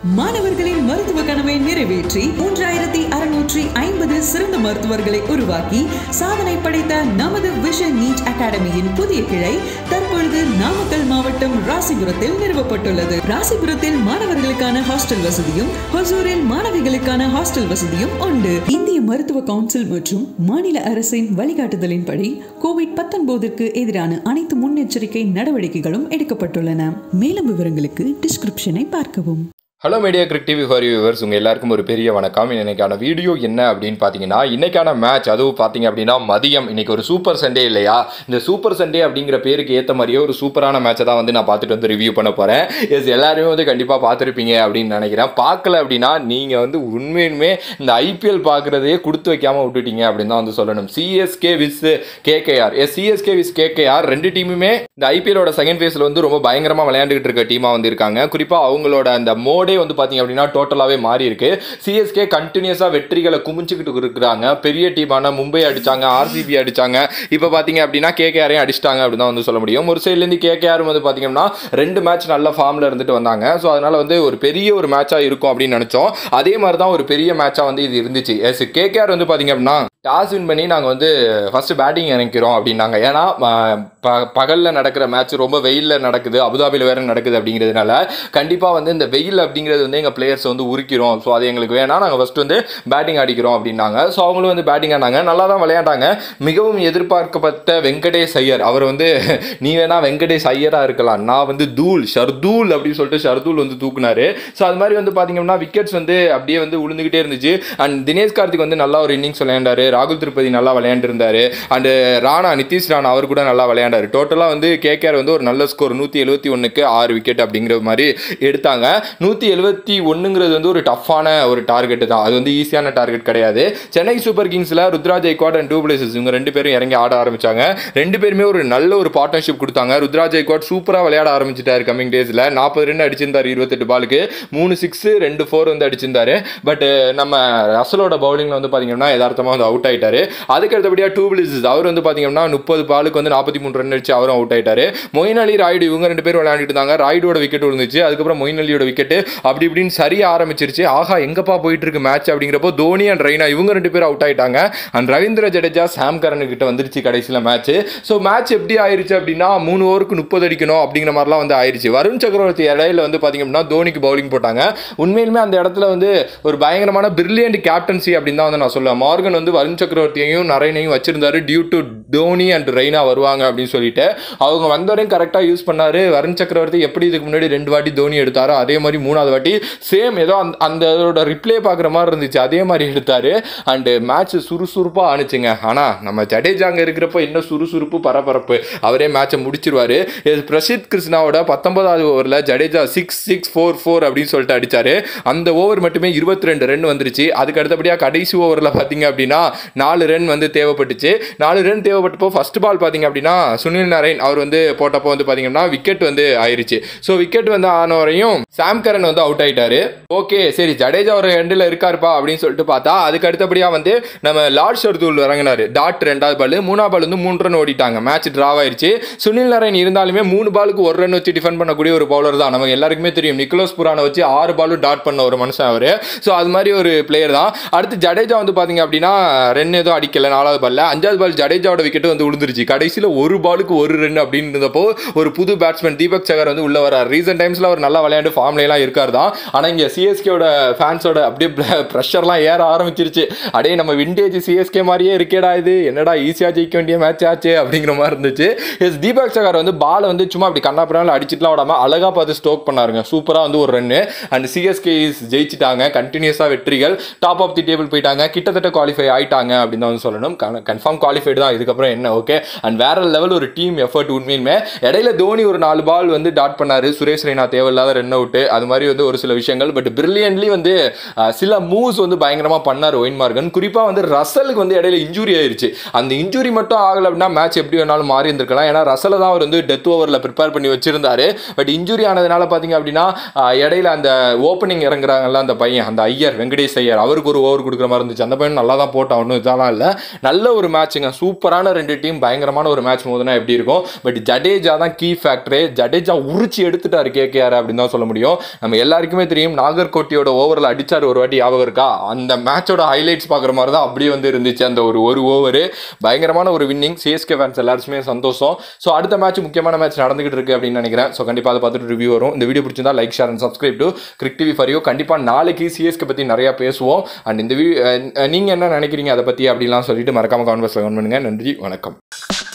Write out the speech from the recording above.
மாணவர்களின் மருத்துவ கனவை நிறைவேற்றி மூன்றாயிரத்தி அறுநூற்றி ஐம்பது சிறந்த மருத்துவர்களை உருவாக்கி சாதனை படைத்த நமது விஷன் நீட் அகாடமியின் புதிய கிளை தற்பொழுது நாமக்கல் மாவட்டம் ராசிபுரத்தில் நிறுவப்பட்டுள்ளது ராசிபுரத்தில் மாணவர்களுக்கான ஹாஸ்டல் வசதியும் ஹொசூரில் மாணவிகளுக்கான ஹாஸ்டல் வசதியும் உண்டு இந்திய மருத்துவ கவுன்சில் மற்றும் மாநில அரசின் வழிகாட்டுதலின்படி கோவிட் பத்தொன்பதிற்கு எதிரான அனைத்து முன்னெச்சரிக்கை நடவடிக்கைகளும் எடுக்கப்பட்டுள்ளன மேலும் விவரங்களுக்கு டிஸ்கிரிப்ஷனை பார்க்கவும் hello media Cric TV for viewers உங்கள் எல்லாருக்கும் ஒரு பெரிய வணக்கம் இன்னைக்கான வீடியோ என்ன அப்படின்னு பார்த்தீங்கன்னா இன்னைக்கான மேட்ச் அதுவும் பார்த்தீங்க அப்படின்னா மதியம் இன்னைக்கு ஒரு சூப்பர் சண்டே இல்லையா இந்த சூப்பர் சண்டே அப்படிங்கிற பேருக்கு ஏற்ற மாதிரியே ஒரு சூப்பரான மேட்சை தான் வந்து நான் பார்த்துட்டு வந்து ரிவ்யூ பண்ண போகிறேன் எஸ் எல்லாருமே வந்து கண்டிப்பாக பார்த்துருப்பீங்க அப்படின்னு நினைக்கிறேன் பார்க்கல அப்படின்னா நீங்கள் வந்து உண்மையுமே இந்த ஐபிஎல் பார்க்குறதையே கொடுத்து வைக்காமல் விட்டுட்டீங்க அப்படின்னு தான் வந்து சொல்லணும் CSK vs KKR yes CSK vs KKR ரெண்டு டீமுமே இந்த ஐபிஎலோட செகண்ட் ஃபேஸில் வந்து ரொம்ப பயங்கரமாக விளையாண்டுகிட்டு இருக்க டீமாக வந்து இருக்காங்க குறிப்பாக அவங்களோட அந்த மோடே வந்து பார்த்தீங்க அப்படின்னா டோட்டலாகவே மாறி இருக்கு சிஎஸ்கே கண்டினியூஸாக வெற்றிகளை குமிச்சுக்கிட்டு இருக்கிறாங்க பெரிய டீமான மும்பை அடிச்சாங்க ஆர்சிபி அடிச்சாங்க இப்போ பார்த்தீங்க அப்படின்னா கேகேஆரையும் அடிச்சிட்டாங்க அப்படின்னு தான் வந்து சொல்ல முடியும் ஒரு சைட்லேருந்து கேகேஆர் வந்து பார்த்தீங்கன்னா ரெண்டு மேட்ச் நல்ல ஃபார்மில் இருந்துட்டு வந்தாங்க ஸோ அதனால வந்து ஒரு பெரிய ஒரு மேட்சாக இருக்கும் அப்படின்னு நினச்சோம் அதே மாதிரி தான் ஒரு பெரிய மேட்சாக வந்து இது இருந்துச்சு எஸ் கேகேஆர் வந்து பார்த்தீங்க அப்படின்னா டாஸ் வின் பண்ணி நாங்கள் வந்து ஃபர்ஸ்ட் பேட்டிங் இறக்கிறோம் அப்படின்னாங்க ஏன்னா ப பகலில் நடக்கிற மேட்ச் ரொம்ப வெயிலில் நடக்குது அபுதாபியில் வேறு நடக்குது அப்படிங்கிறதுனால கண்டிப்பாக வந்து இந்த வெயில் அப்படிங்கிறது வந்து எங்கள் பிளேயர்ஸ் வந்து உரிக்கிறோம் ஸோ அது எங்களுக்கு வேணாம் நாங்கள் ஃபஸ்ட் வந்து பேட்டிங் அடிக்கிறோம் அப்படின்னாங்க ஸோ அவங்களும் வந்து பேட்டிங் ஆனாங்க நல்லா தான் விளையாண்டாங்க மிகவும் எதிர்பார்க்கப்பட்ட வெங்கடேஷ் ஐயர் அவர் வந்து நீ வேணா வெங்கடேஷ் ஐயராக இருக்கலாம் நான் வந்து தூள் ஷர்தூல் அப்படின்னு சொல்லிட்டு ஷர்தூல் வந்து தூக்குனாரு ஸோ அது மாதிரி வந்து பார்த்தீங்கன்னா விக்கெட்ஸ் வந்து அப்படியே வந்து விழுந்துகிட்டே இருந்துச்சு அண்ட் தினேஷ் கார்த்திக் வந்து நல்லா ஒரு இன்னிங்ஸ் விளையாண்டாரு ராகுல் திருப்பதி நல்லா விளையாண்டுருந்தாரு அண்டு ராணா நிதிஷ் ராணா அவர் கூட நல்லா விளையாண்டாரு டோட்டலாக வந்து கேகேஆர் வந்து ஒரு நல்ல ஸ்கோர் நூற்றி எழுபத்தி ஒன்றுக்கு ஆறு விக்கெட் அப்படிங்கிற மாதிரி எடுத்தாங்க நூற்றி எழுபத்தி ஒன்றுங்கிறது வந்து ஒரு டஃப்பான ஒரு டார்கெட் தான் அது வந்து ஈஸியான டார்கெட் கிடையாது சென்னை சூப்பர் கிங்ஸில் Ruturaj Gaikwad and du Plessis இவங்க ரெண்டு பேரும் இறங்கி ஆட ஆரம்பிச்சாங்க ரெண்டு பேருமே ஒரு நல்ல ஒரு பார்ட்னர்ஷிப் கொடுத்தாங்க ருத்ராஜ் ஐக்வாட் சூப்பராக விளையாட ஆரம்பிச்சிட்டாரு கமிங் டேஸில் நாற்பது ரன் அடிச்சிருந்தார் இருபத்தெட்டு பாலுக்கு மூணு சிக்ஸ் ரெண்டு ஃபோர் வந்து அடிச்சிருந்தாரு பட் நம்ம ரசலோட பவுலிங்கில் வந்து பார்த்தீங்கன்னா யதார்த்தமாக வந்து அவுட் ஆயிட்டாரு அதுக்கு அடுத்தபடியாக டூ பிளிசஸ் அவர் வந்து பார்த்தீங்கன்னா முப்பது பாலுக்கு வந்து நாற்பத்தி மூணு ரன் அடிச்சு அவரும் அவுட் ஆயிட்டாரு மொயின் அலி ராய்டு இவங்க ரெண்டு பேரும் விளையாடிட்டு இருந்தாங்க ராய்டோட விக்கெட் விழுந்துச்சு அதுக்கப்புறம் மொயின் அலியோட விக்கெட் அப்படி இப்படின்னு சரியா ஆரம்பிச்சிருச்சு ஆஹா எங்கப்பா போயிட்டு இருக்கு மேட்ச் அப்படிங்கிறப்போ தோனி அண்ட் ரெய்னா இவங்க ரெண்டு பேரும் அவுட் ஆயிட்டாங்க and Ravindra Jadeja Sam Curran கிட்ட வந்துருச்சு கடைசியில் மேட்ச் ஸோ மேட்ச் எப்படி ஆயிருச்சு அப்படின்னா மூணு ஓவருக்கு முப்பது அடிக்கணும் அப்படிங்கிற மாதிரிலாம் வந்து ஆயிருச்சு வருண் சக்கரவர்த்தி இடையில வந்து பார்த்தீங்க அப்படின்னா தோனிக்கு பவுலிங் போட்டாங்க உண்மையிலுமே அந்த இடத்துல வந்து ஒரு பயங்கரமான பிரில்லியன்ட் கேப்டன்சி அப்படின்னு தான் வந்து நான் சொல்லுவேன் மார்கன் வந்து வருண் சக்கரவர்த்தியையும் நரேனையும் வச்சிருந்தாரு due to Dhoni and Raina வருவாங்க அப்படின்னு சொல்லிட்டு அவங்க வந்தவரையும் கரெக்டாக யூஸ் பண்ணாரு வருண் சக்கரவர்த்தி எப்படி இதுக்கு முன்னாடி ரெண்டு வாட்டி தோனி எடுத்தாரோ அதே மாதிரி மூணாவது வாட்டி சேம் ஏதோ அந்த அந்த இதோட ரிப்ளே பார்க்குற மாதிரி இருந்துச்சு அதே மாதிரி எடுத்தாரு அண்டு மேட்ச் சுறுசுறுப்பாக ஆணுச்சுங்க ஆனால் நம்ம ஜடேஜாங்க இருக்கிறப்ப என்ன சுறுசுறுப்பு பரபரப்பு அவரே மேட்சை முடிச்சிருவாரு இது பிரசித் கிருஷ்ணாவோட பத்தொன்பதாவது ஓவரில் Jadeja six six four four அப்படின்னு சொல்லிட்டு அடிச்சாரு அந்த ஓவர் மட்டுமே இருபத்தி ரெண்டு ரன் வந்துருச்சு அதுக்கு அடுத்தபடியாக கடைசி ஓவரில் பார்த்தீங்க அப்படின்னா நாலு ரன் வந்து தேவைப்பட்டுச்சு நாலு ரன் தேவைப்பட்டப்போ ஃபர்ஸ்ட் பால் பார்த்தீங்க அப்படின்னா சுனில் நாராயண் அவர் வந்து போட்டப்போ வந்து பார்த்தீங்கன்னா விக்கெட் வந்து ஆயிருச்சு ஸோ விக்கெட் வந்து ஆன வரையும் சாம் கரன் வந்து அவுட் ஆயிட்டாரு ஓகே சரி ஜடேஜா ஒரு எண்டில் இருக்காருப்பா அப்படின்னு சொல்லிட்டு பார்த்தா அதுக்கு அடுத்தபடியாக வந்து நம்ம லார்ட் ஷர்தூல் இறங்கினாரு டாட் ரெண்டாவது பால் மூணாவது பால் வந்து மூணு ரன் ஓடிட்டாங்க மேட்ச் டிராவ் ஆயிருச்சு சுனில் நாராயண் இருந்தாலுமே மூணு பாலுக்கு ஒரு ரன் வச்சு டிஃபெண்ட் பண்ணக்கூடிய ஒரு பவுலர் தான் நமக்கு எல்லாருக்குமே தெரியும் நிக்கோலஸ் புரானை வச்சு ஆறு பாலும் டாட் பண்ண ஒரு மனுஷன் அவர் ஸோ அது மாதிரி ஒரு பிளேயர் தான் அடுத்து ஜடேஜா வந்து பார்த்தீங்க அப்படின்னா ரன் எதுவும் அடிக்கல நாலாவது பால்ல அஞ்சாவது பால் ஜடேஜாவோட விக்கெட் வந்து விழுந்துருச்சு கடைசியில் ஒரு பாலுக்கு ஒரு ரன் அப்படின்னு இருந்தப்போ ஒரு புது பேட்ஸ்மேன் தீபக் சகர் வந்து உள்ள வரார் ரீசெண்ட் டைம்ஸில் அவர் நல்லா விளையாண்டு ஃபார்ம்லாம் இருக்கார் தான் ஆனால் இங்கே சிஎஸ்கேவோட ஃபேன்ஸோட அப்படியே ப்ரெஷர்லாம் ஏற ஆரம்பிச்சிருச்சு அப்படியே நம்ம விண்டேஜ் சிஎஸ்கே மாதிரியே இருக்கேடா இது என்னடா ஈஸியாக ஜெயிக்க வேண்டிய மேட்ச் ஆச்சு அப்படிங்கிற மாதிரி இருந்துச்சு எஸ் தீபக் சகர் வந்து பாலை வந்து சும்மா அப்படி கண்ணாப்பிரால அடிச்சுட்டுலாம் விடாம அழகாக பார்த்து ஸ்டோக் பண்ணாருங்க சூப்பராக வந்து ஒரு ரன்னு அண்ட் சிஎஸ்கே ஜெயிச்சிட்டாங்க கண்டினியூஸாக வெற்றிகள் டாப் ஆஃப் தி டேபிள் போயிட்டாங்க கிட்டத்தட்ட குவாலிஃபை ஆயிட்டாங்க அப்படின்னு தான் வந்து சொல்லணும் கன்ஃபார்ம் குவாலிஃபைடு தான் இதுக்கப்புறம் என்ன ஓகே அண்ட் வேற லெவல் ஒரு டீம் எஃபர்ட் உண்மையுமே இடையில தோனி ஒரு நாலு பால் வந்து டாட் பண்ணாரு சுரேஷ் ரெய்னா தேவையில்லாத ரன் அவுட் அது மாதிரி வந்து ஒரு சில விஷயங்கள் பட் பிரில்லியன்ட்லி வந்து அஹ், சில மூவ்ஸ் வந்து பயங்கரமாக பண்ணார் ஒயின் மார்கன் குறிப்பாக வந்து ரசலுக்கு வந்து இடையில இன்ஜுரி ஆயிருச்சு அந்த இன்ஜுரி மட்டும் ஆகலை அப்படின்னா மேட்ச் எப்படி வேணாலும் மாறி இருந்திருக்கலாம் ஏன்னா ரசலை தான் அவர் வந்து டெத் ஓவரில் ப்ரிப்பேர் பண்ணி வச்சிருந்தாரு பட் இன்ஜுரி ஆனதுனால பார்த்தீங்க அப்படின்னா அஹ், இடையில அந்த ஓப்பனிங் இறங்குறாங்கல்ல அந்த பையன் அந்த ஐயர் வெங்கடேஷ் ஐயர் அவருக்கு ஒரு ஓவர் கொடுக்குற மாதிரி இருந்துச்சு அந்த பையன் நல்லா தான் போட்டான் ஒன்றும் இதெல்லாம் இல்லை நல்ல ஒரு மேட்ச்சுங்க சூப்பரான ரெண்டு டீம் பயங்கரமான ஒரு மேட்ச் மோதுனா எப்படி இருக்கும் பட் ஜடேஜா தான் கீ ஃபேக்டரு ஜடேஜா உரிச்சு எடுத்துட்டாரு கேகேஆர் அப்படின்னு தான் சொல்ல முடியும் நம்ம எல்லாருக்குமே தெரியும் நாகர்கோட்டியோட ஓவரில் அடிச்சார் ஒரு வாட்டி ஞாபகம் இருக்கா அந்த மேட்சோட ஹைலைட்ஸ் பார்க்குற மாதிரி தான் அப்படியே வந்து இருந்துச்சு அந்த ஒரு ஒரு ஓவரு பயங்கரமான ஒரு வின்னிங் சிஎஸ்கே ஃபேன்ஸ் எல்லாருமே சந்தோஷம் ஸோ அடுத்த மேட்ச் முக்கியமான மேட்ச் நடந்துகிட்டு இருக்கு அப்படின்னு நினைக்கிறேன் ஸோ கண்டிப்பாக அதை பார்த்துட்டு ரிவ்யூ வரும் இந்த வீடியோ பிடிச்சிருந்தா like share and subscribe to Cric TV for you கண்டிப்பாக நாளைக்கு சிஎஸ்கே பற்றி நிறையா பேசுவோம் அண்ட் இந்த வீ நீங்கள் என்ன நினைக்கிறீங்க அதை பற்றி அப்படிலாம் சொல்லிட்டு மறக்காம கான்வர்ஸில் கமெண்ட் பண்ணுங்க நன்றி வணக்கம்